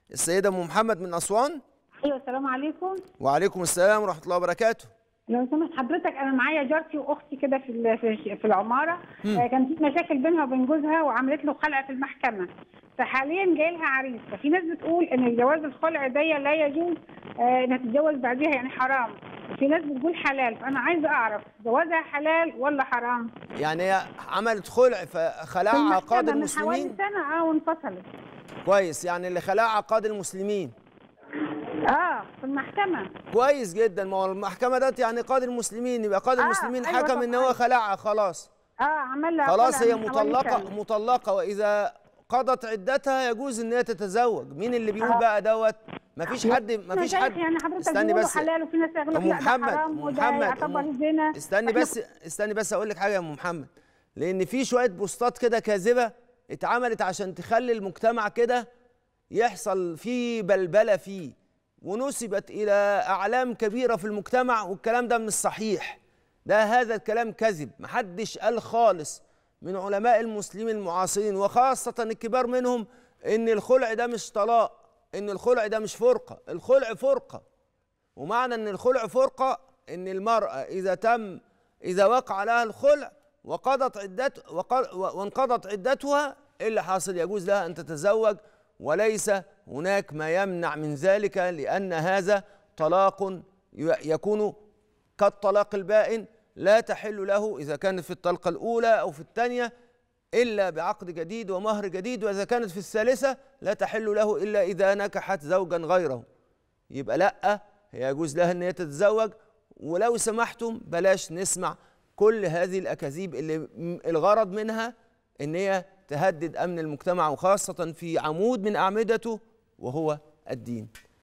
السيدة أم محمد من أسوان ايوه السلام عليكم وعليكم السلام ورحمة الله وبركاته لو سمحت حضرتك انا معايا جارتي واختي كده في ال- في في العماره آه كان في مشاكل بينها وبين جوزها وعملت له خلع في المحكمه فحاليا جاي لها عريس ففي ناس بتقول ان جواز الخلع ده لا يجوز آه انها تتجوز بعديها يعني حرام وفي ناس بتقول حلال فانا عايزه اعرف جوازها حلال ولا حرام يعني هي عملت خلع في فخلعها المحكمة قاضي من حوالي المسلمين سنه اه وانفصلت كويس يعني اللي خلعها قاضي المسلمين اه في المحكمه كويس جدا ما هو المحكمة ده يعني قاضي المسلمين يبقى قاضي آه، المسلمين أيوة حكم ان هو طبعاً. خلعها خلاص اه عمل لها خلاص خلع هي من حوالي مطلقة سنة. مطلقة وإذا قضت عدتها يجوز ان هي تتزوج مين اللي بيقول آه. بقى دوت مفيش حد مفيش مشايخ حد يعني حضرتك استني بيقولوا بس حلال وفي ناس يقول لك ام لا ده محمد حرام ام وده محمد يعتبر أم- زنا استني إحنا بس استني بس اقول لك حاجه يا ام محمد لان في شويه بوستات كده كاذبه اتعملت عشان تخلي المجتمع كده يحصل فيه بلبله فيه ونسبت الى اعلام كبيره في المجتمع والكلام ده من الصحيح ده هذا الكلام كذب محدش قال خالص من علماء المسلمين المعاصرين وخاصه الكبار منهم ان الخلع ده مش طلاق ان الخلع ده مش فرقه الخلع فرقه ومعنى ان الخلع فرقه ان المراه اذا تم اذا وقع لها الخلع وقضت عدت وق- وانقضت عدتها إيه اللي حاصل يجوز لها ان تتزوج وليس هناك ما يمنع من ذلك لان هذا طلاق ي- يكون كالطلاق البائن لا تحل له اذا كانت في الطلقه الاولى او في الثانيه الا بعقد جديد ومهر جديد واذا كانت في الثالثه لا تحل له الا اذا نكحت زوجا غيره يبقى لا هي يجوز لها ان هي تتزوج ولو سمحتم بلاش نسمع كل هذه الاكاذيب اللي م- الغرض منها ان هي تهدد امن المجتمع وخاصه في عمود من اعمدته وهو الدين